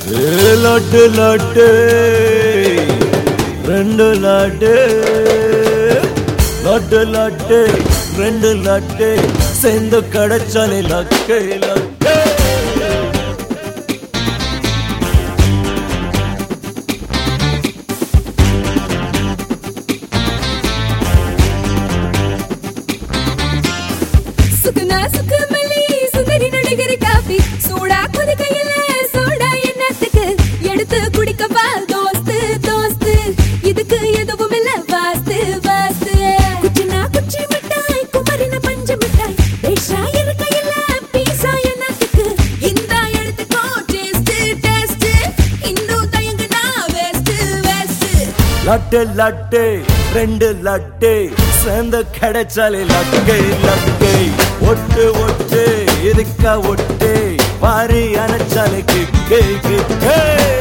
ஏ லட்டு லட்டு ரெண்டு லட்டு லட்டு லட்டு ரெண்டு லட்டு சேர்ந்து கிடைச்சாலே லக்கு லக்கு சுகுணா சுகுமலி சுந்தரி நடிகர் காபி சூடா கொதிக்கையில சோடா என்னத்துக்கு எடுத்து குடிக்கவா தோஸ்து தோஸ்து இதுக்கு எதுவும் இல்ல வாஸ்து வாஸ்து குச்சினா குச்சி மிட்டாய் குமரின பஞ்சு மிட்டாய் பேஷா இருக்கையில பீசா என்னத்துக்கு இந்த எடுத்துக்கோ டேஸ்ட் டேஸ்ட் இந்து தயங்குனா வேஸ்ட் வேஸ்ட் லட்டு லட்டு ரெண்டு லட்டு சேர்ந்து கிடைச்சாலே லக்கை லக்கை ஒட்டு ஒட்டு இதுக்கா ஒட்டு பாரி அணைச்சாலே கிக்கே கிக்கே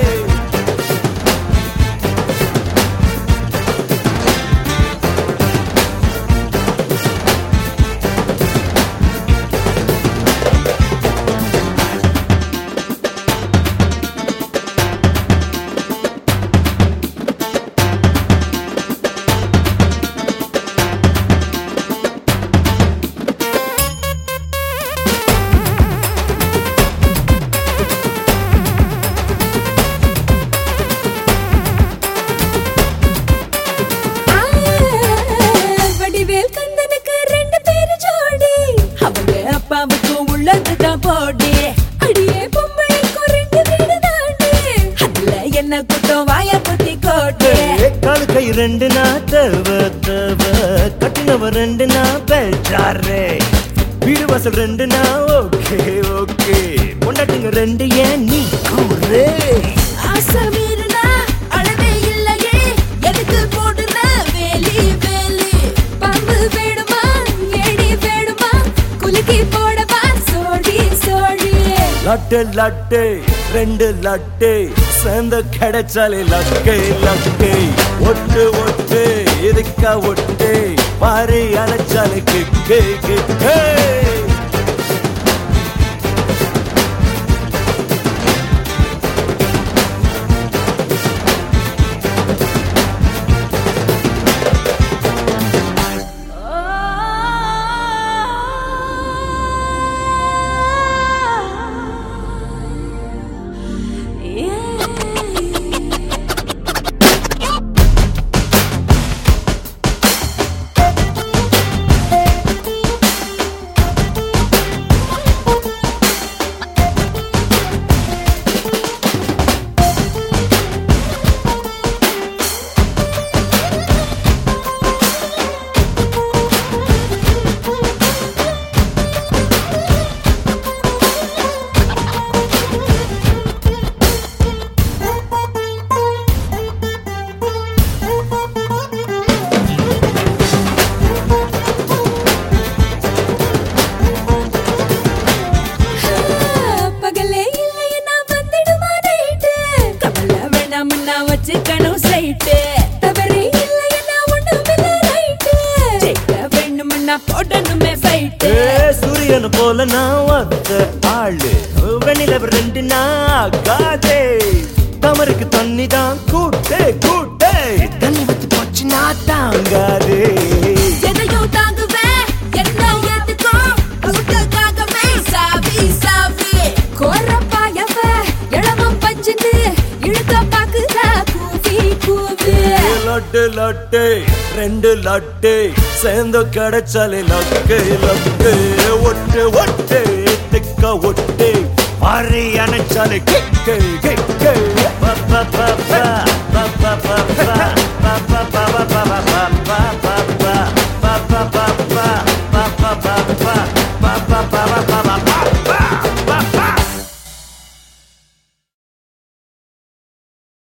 வடிவேல் கந்தனுக்கு ரெண்டு பேரு ஜோடி அவங்க அப்பாவுக்கு உள்ளதுதான் போடி அடியே பொம்பளைக்கும் ரெண்டு வீடு தாண்டி அதுல என்ன குட்டம் வாய புத்தி கோட்டு காலு கை ரெண்டு நா தவ தவ கட்டினவ ரெண்டு நா பெற்றாரே வீடு வாசல் ரெண்டு நா ஓகே ஓகே பொண்டாட்டிங்க ரெண்டு ஏன் நீ கூறே ஆசை மீறினா அளவே இல்லையே எதுக்கு போடுற வேலி வேலி பாம்பு வேணுமா ஏடி வேணுமா குலுக்கி போடவா சோடி சோடி லட்டு லட்டு ரெண்டு லட்டு சேர்ந்து கிடைச்சாலே லக்கை லக்கை ஒட்டு ஒட்டு இதுக்கா ஒட்டு பாரி அணைச்சாலே கிக்கே கிக்கே பகலே இல்லையா வந்துடுமா நைட்டு கவலை வேணாம்னா வச்சுக்கணும் சைட்டு தவறே இல்லையா ஒண்ணுமில்ல ரைட்டு ஜெயிக்க வேணும்னா போடணுமே ஃபைட்டு ஏ, சூரியன் போல நான் வந்த ஆளு வெண்ணிலவ ரெண்டு நான் காதே தமருக்கு தண்ணி தான் கூட்டே கூட்டே தண்ணி வச்சு போச்சு நான் தாங்காதே எதையும் தாங்குவேன் என்ன ஏத்துக்கோ கூட்டக்காகவே சாவி சாவி கோரப்பாயவ இளவம் பஞ்சுன்னு இழுக்க பாக்குதா கூவி கூவி லட்டு லட்டு ரெண்டு லட்டு சேர்ந்து கிடைச்சாலே லக்கு லக்கு ஒட்டு ஒட்டு திக்க ஒட்டு மாறி அணைச்சாலே கிக்கு கிக்கு ப ப ப ப ப ப ப ப ப ப ப ப ப